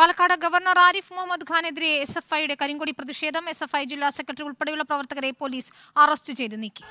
Palakkad governor Arif Muhammad ഖാനെതിരെ S F ഐയുടെ കരിങ്കൊടി പ്രതിഷേധം എസ് എഫ് ഐ ജില്ലാ സെക്രട്ടറി ഉൾപ്പെടെയുള്ള പ്രവർത്തകരെ പോലീസ് അറസ്റ്റ് ചെയ്ത് നീക്കി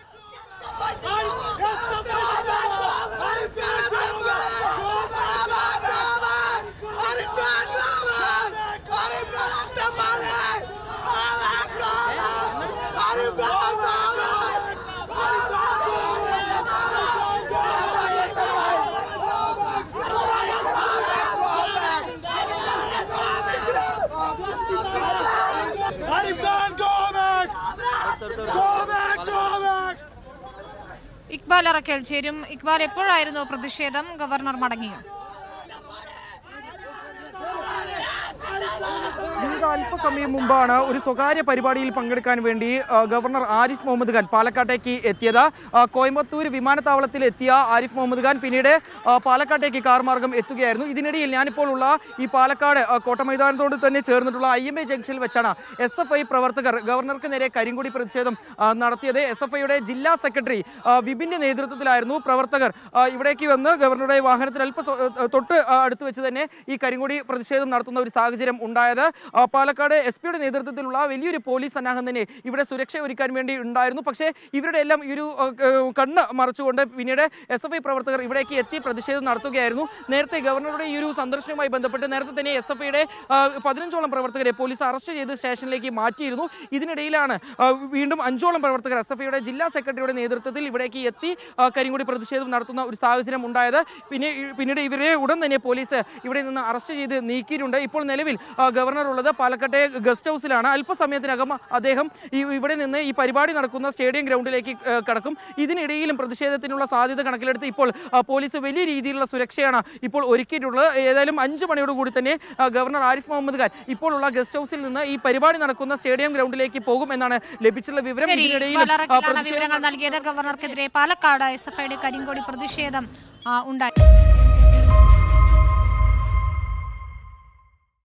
Arif Khan, go back! Go back, go back! Iqbal Arakkal ചേരും ഇക്ബാൽ എപ്പോഴായിരുന്നു പ്രതിഷേധം ഗവർണർ മടങ്ങിയോ ഇത് അല്പസമയം മുമ്പാണ് ഒരു സ്വകാര്യ പരിപാടിയിൽ പങ്കെടുക്കാൻ വേണ്ടി ആ, ഗവർണർ ആരിഫ് മുഹമ്മദ് ഖാൻ പാലക്കാട്ടേക്ക് എത്തിയത് ആ, കോയമ്പത്തൂർ വിമാനത്താവളത്തിൽ എത്തിയ ആരിഫ് മുഹമ്മദ് ഖാൻ പിന്നീട് ആ, പാലക്കാട്ടേക്ക് കാർ മാർഗം എത്തുകയായിരുന്നു ഇതിനിടയിൽ ഞാനിപ്പോൾ ഉള്ള ഈ പാലക്കാട് ആ, കോട്ട മൈതാനത്തോട് തന്നെ ചേർന്നിട്ടുള്ള ഐ എം എ ജംഗ്ഷനിൽ വെച്ചാണ് എസ് എഫ് ഐ പ്രവർത്തകർ ഗവർണർക്ക് നേരെ കരിങ്കൊടി പ്രതിഷേധം ആ, നടത്തിയത് എസ് എഫ് ഐയുടെ ജില്ലാ സെക്രട്ടറി ആ, വിപിന്റെ നേതൃത്വത്തിലായിരുന്നു പ്രവർത്തകർ ആ, ഇവിടേക്ക് വന്ന് ഗവർണറുടെ വാഹനത്തിൽ അല്പ സ്വ- ആ, തൊട്ട് ആ, അടുത്ത് വെച്ച് തന്നെ ഈ കരിങ്കൊടി പ്രതിഷേധം നടത്തുന്ന ഒരു സാഹചര്യം ഉണ്ടായത് ആ, പാലക്കാട് എസ് പിയുടെ നേതൃത്വത്തിലുള്ള വലിയൊരു പോലീസ് സന്നാഹം തന്നെ ഇവിടെ സുരക്ഷ ഒരുക്കാൻ വേണ്ടി ഉണ്ടായിരുന്നു പക്ഷേ ഇവരുടെ എല്ലാം ഈ ഒരു ആ, ക- കണ്ണ് മറച്ചുകൊണ്ട് പിന്നീട് എസ് എഫ് ഐ പ്രവർത്തകർ ഇവിടേക്ക് എത്തി പ്രതിഷേധം നടത്തുകയായിരുന്നു നേരത്തെ ഗവർണറുടെ ഈ ഒരു സന്ദർശനവുമായി ബന്ധപ്പെട്ട് നേരത്തെ തന്നെ എസ് എഫ് ഐയുടെ പതിനഞ്ചോളം പ്രവർത്തകരെ പോലീസ് അറസ്റ്റ് ചെയ്ത് സ്റ്റേഷനിലേക്ക് മാറ്റിയിരുന്നു ഇതിനിടയിലാണ് ആ, വീണ്ടും അഞ്ചോളം പ്രവർത്തകർ എസ് എഫ് ഐയുടെ ജില്ലാ സെക്രട്ടറിയുടെ നേതൃത്വത്തിൽ ഇവിടേക്ക് എത്തി ആ, കരിങ്കൊടി പ്രതിഷേധം നടത്തുന്ന ഒരു സാഹചര്യം ഉണ്ടായത് പിന്നെ പിന്നീട് ഇവരെ ഉടൻ തന്നെ പോലീസ് ഇവിടെ നിന്ന് അറസ്റ്റ് ചെയ്ത് നീക്കിയിട്ടുണ്ട് ഇപ്പോൾ നിലവിൽ ആ, ഗവർണർ ഉള്ളത് പാലക്കാട്ടെ ഗസ്റ്റ് ഹൗസിലാണ് അല്പസമയത്തിനകം അദ്ദേഹം ഈ ഇവിടെ നിന്ന് ഈ പരിപാടി നടക്കുന്ന സ്റ്റേഡിയം ഗ്രൗണ്ടിലേക്ക് ആ, കടക്കും ഇതിനിടയിലും പ്രതിഷേധത്തിനുള്ള സാധ്യത കണക്കിലെടുത്ത് ഇപ്പോൾ ആ, പോലീസ് വലിയ രീതിയിലുള്ള സുരക്ഷയാണ് ഇപ്പോൾ ഒരുക്കിയിട്ടുള്ളത് ഏതായാലും അഞ്ച് മണിയോട് കൂടി തന്നെ ആ, ഗവർണർ ആരിഫ് മുഹമ്മദ് ഖാൻ ഇപ്പോൾ ഉള്ള ഗസ്റ്റ് ഹൗസിൽ നിന്ന് ഈ പരിപാടി നടക്കുന്ന സ്റ്റേഡിയം ഗ്രൗണ്ടിലേക്ക് പോകും എന്നാണ് ലഭിച്ചിട്ടുള്ള വിവരം ശരി ഇതിനിടയിലും ഇക്ബാൽ ആ, അറക്കലാണ് പ്രതിഷേധം വിവരങ്ങൾ നൽകിയത് ഗവർണർക്കെതിരെ പാലക്കാട് എസ് എഫ് ഐയുടെ കരിങ്കൊടി പ്രതിഷേധം ആ, ഉണ്ടായി